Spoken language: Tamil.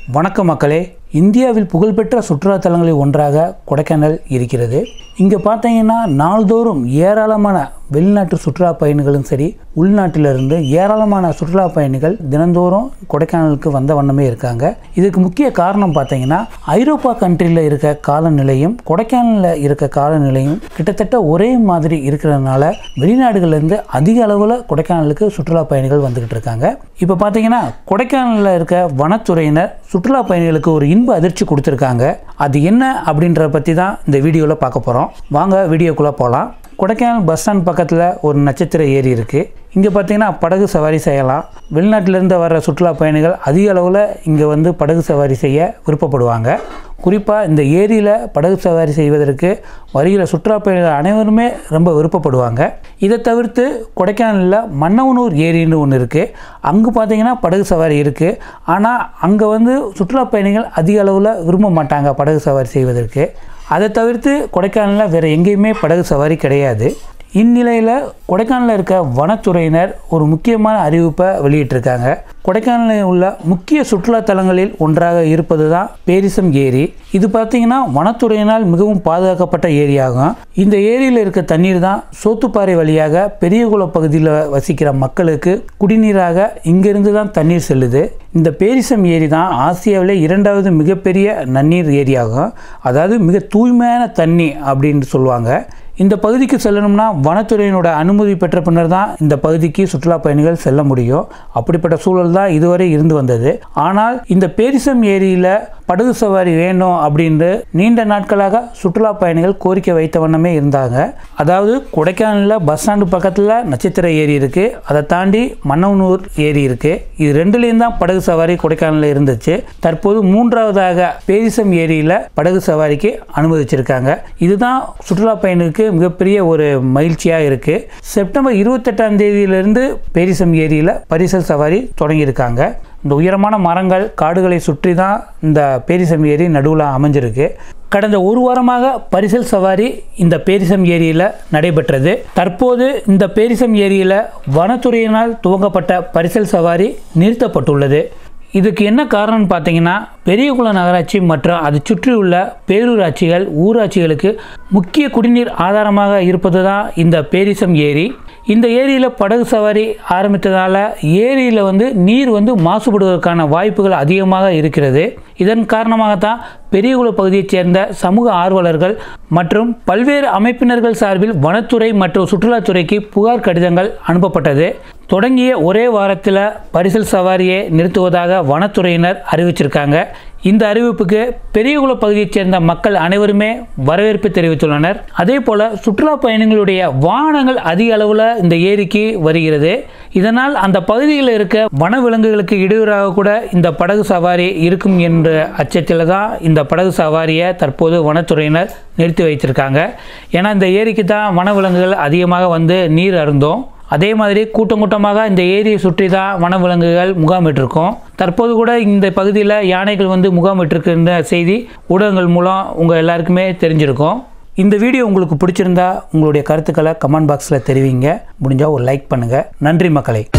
வணக்கம் மக்களே இந்தியாவில் புகழ்பெற்ற சுற்றுலாத்தலங்களில் ஒன்றாக கொடைக்கானல் இருக்கிறது இங்கே பார்த்தீங்கன்னா நாள்தோறும் ஏராளமான வெளிநாட்டு சுற்றுலா பயணிகளும் சரி உள்நாட்டிலிருந்து ஏராளமான சுற்றுலா பயணிகள் தினந்தோறும் கொடைக்கானலுக்கு வந்த வண்ணமே இருக்காங்க இதுக்கு முக்கிய காரணம் பார்த்தீங்கன்னா ஐரோப்பா கண்ட்ரியில் இருக்க காலநிலையும் கொடைக்கானலில் இருக்க காலநிலையும் கிட்டத்தட்ட ஒரே மாதிரி இருக்கிறதுனால வெளிநாடுகள்லேருந்து அதிக அளவில் கொடைக்கானலுக்கு சுற்றுலா பயணிகள் வந்துக்கிட்டு இருக்காங்க இப்போ பார்த்தீங்கன்னா கொடைக்கானலில் இருக்க வனத்துறையினர் சுற்றுலா பயணிகளுக்கு ஒரு இன்ப அதிர்ச்சி கொடுத்துருக்காங்க அது என்ன அப்படின்றத பற்றி தான் இந்த வீடியோவில் பார்க்க போகிறோம் வாங்க வீடியோக்குள்ளே போகலாம் கொடைக்கானல் பஸ் ஸ்டாண்ட் பக்கத்தில் ஒரு நட்சத்திர ஏரி இருக்குது இங்கே பார்த்தீங்கன்னா படகு சவாரி செய்யலாம் வெளிநாட்டிலேருந்து வர்ற சுற்றுலா பயணிகள் அதிக அளவில் இங்கே வந்து படகு சவாரி செய்ய விருப்பப்படுவாங்க குறிப்பாக இந்த ஏரியில் படகு சவாரி செய்வதற்கு வருகிற சுற்றுலா பயணிகள் அனைவருமே ரொம்ப விருப்பப்படுவாங்க இதை தவிர்த்து கொடைக்கானலில் மன்னவனூர் ஏரின்னு ஒன்று இருக்குது அங்கே பார்த்தீங்கன்னா படகு சவாரி இருக்குது ஆனால் அங்கே வந்து சுற்றுலா பயணிகள் அதிக அளவில் விரும்ப மாட்டாங்க படகு சவாரி செய்வதற்கு அதை தவிர்த்து கொடைக்கானலில் வேறு எங்கேயுமே படகு சவாரி கிடையாது இந்நிலையில் கொடைக்கானலில் இருக்க வனத்துறையினர் ஒரு முக்கியமான அறிவிப்பை வெளியிட்டிருக்காங்க கொடைக்கானலில் உள்ள முக்கிய சுற்றுலா தலங்களில் ஒன்றாக இருப்பது தான் பேரிசம் ஏரி இது பார்த்தீங்கன்னா வனத்துறையினால் மிகவும் பாதுகாக்கப்பட்ட ஏரியாகும் இந்த ஏரியில் இருக்க தண்ணீர் தான் சோத்துப்பாறை வழியாக பெரியகுள பகுதியில் வசிக்கிற மக்களுக்கு குடிநீராக இங்கிருந்து தான் தண்ணீர் செல்லுது இந்த பேரிசம் ஏரி தான் ஆசியாவிலே இரண்டாவது மிகப்பெரிய நன்னீர் ஏரியாகும் அதாவது மிக தூய்மையான தண்ணி அப்படின்னு சொல்லுவாங்க இந்த பகுதிக்கு செல்லணும்னா வனத்துறையினோட அனுமதி பெற்ற பின்னர் தான் இந்த பகுதிக்கு சுற்றுலா பயணிகள் செல்ல முடியும் அப்படிப்பட்ட சூழல் தான் இதுவரை இருந்து வந்தது ஆனால் இந்த பேரிசம் ஏரியில் படகு சவாரி வேணும் அப்படின்னு நீண்ட நாட்களாக சுற்றுலா பயணிகள் கோரிக்கை வைத்த வண்ணமே இருந்தாங்க அதாவது கொடைக்கானலில் பஸ் ஸ்டாண்டு பக்கத்தில் நட்சத்திர ஏரி இருக்குது அதை தாண்டி மன்னவனூர் ஏரி இருக்குது இது ரெண்டுலேயும் தான் படகு சவாரி கொடைக்கானலில் இருந்துச்சு தற்போது மூன்றாவதாக பேரிசம் ஏரியில் படகு சவாரிக்கு அனுமதிச்சிருக்காங்க இதுதான் சுற்றுலா பயணிக்கு மிகப்பெரிய ஒரு மகிழ்ச்சியாக இருக்குது செப்டம்பர் இருபத்தெட்டாம் தேதியிலிருந்து பேரிசம் ஏரியில் பரிசல் சவாரி தொடங்கியிருக்காங்க இந்த உயரமான மரங்கள் காடுகளை சுற்றி தான் இந்த பேரிசம் ஏரி நடுவில் அமைஞ்சிருக்கு கடந்த ஒரு வாரமாக பரிசல் சவாரி இந்த பேரிசம் ஏரியில் நடைபெற்றது தற்போது இந்த பேரிசம் ஏரியில் வனத்துறையினால் துவங்கப்பட்ட பரிசல் சவாரி நிறுத்தப்பட்டுள்ளது இதுக்கு என்ன காரணம்னு பார்த்தீங்கன்னா பெரியகுளம் நகராட்சி மற்றும் அதை சுற்றியுள்ள பேரூராட்சிகள் ஊராட்சிகளுக்கு முக்கிய குடிநீர் ஆதாரமாக இருப்பது தான் இந்த பேரிசம் ஏரி இந்த ஏரியில் படகு சவாரி ஆரம்பித்ததால் ஏரியில் வந்து நீர் வந்து மாசுபடுவதற்கான வாய்ப்புகள் அதிகமாக இருக்கிறது இதன் காரணமாகத்தான் பெரியகுள பகுதியைச் சேர்ந்த சமூக ஆர்வலர்கள் மற்றும் பல்வேறு அமைப்பினர்கள் சார்பில் வனத்துறை மற்றும் சுற்றுலாத்துறைக்கு புகார் கடிதங்கள் அனுப்பப்பட்டது தொடங்கிய ஒரே வாரத்தில் பரிசல் சவாரியை நிறுத்துவதாக வனத்துறையினர் அறிவிச்சிருக்காங்க இந்த அறிவிப்புக்கு பெரியகுள பகுதியைச் சேர்ந்த மக்கள் அனைவருமே வரவேற்பு தெரிவித்துள்ளனர் அதே போல சுற்றுலா பயணிகளுடைய வாகனங்கள் அதிக அளவில் இந்த ஏரிக்கு வருகிறது இதனால் அந்த பகுதியில் இருக்க வனவிலங்குகளுக்கு இடையூறாக கூட இந்த படகு சவாரி இருக்கும் என்ற அச்சத்தில் தான் இந்த படகு சவாரியை தற்போது வனத்துறையினர் நிறுத்தி வைத்திருக்காங்க ஏன்னா இந்த ஏரிக்கு தான் வனவிலங்குகள் அதிகமாக வந்து நீர் அருந்தோம் அதே மாதிரி கூட்டம் கூட்டமாக இந்த ஏரியை சுற்றி தான் வனவிலங்குகள் முகாமிட்டிருக்கும் தற்போது கூட இந்த பகுதியில் யானைகள் வந்து முகாமிட்டிருக்கின்ற செய்தி ஊடகங்கள் மூலம் உங்கள் எல்லாருக்குமே தெரிஞ்சிருக்கும் இந்த வீடியோ உங்களுக்கு பிடிச்சிருந்தா உங்களுடைய கருத்துக்களை கமெண்ட் பாக்ஸில் தெரிவிங்க முடிஞ்சால் ஒரு லைக் பண்ணுங்கள் நன்றி மக்களை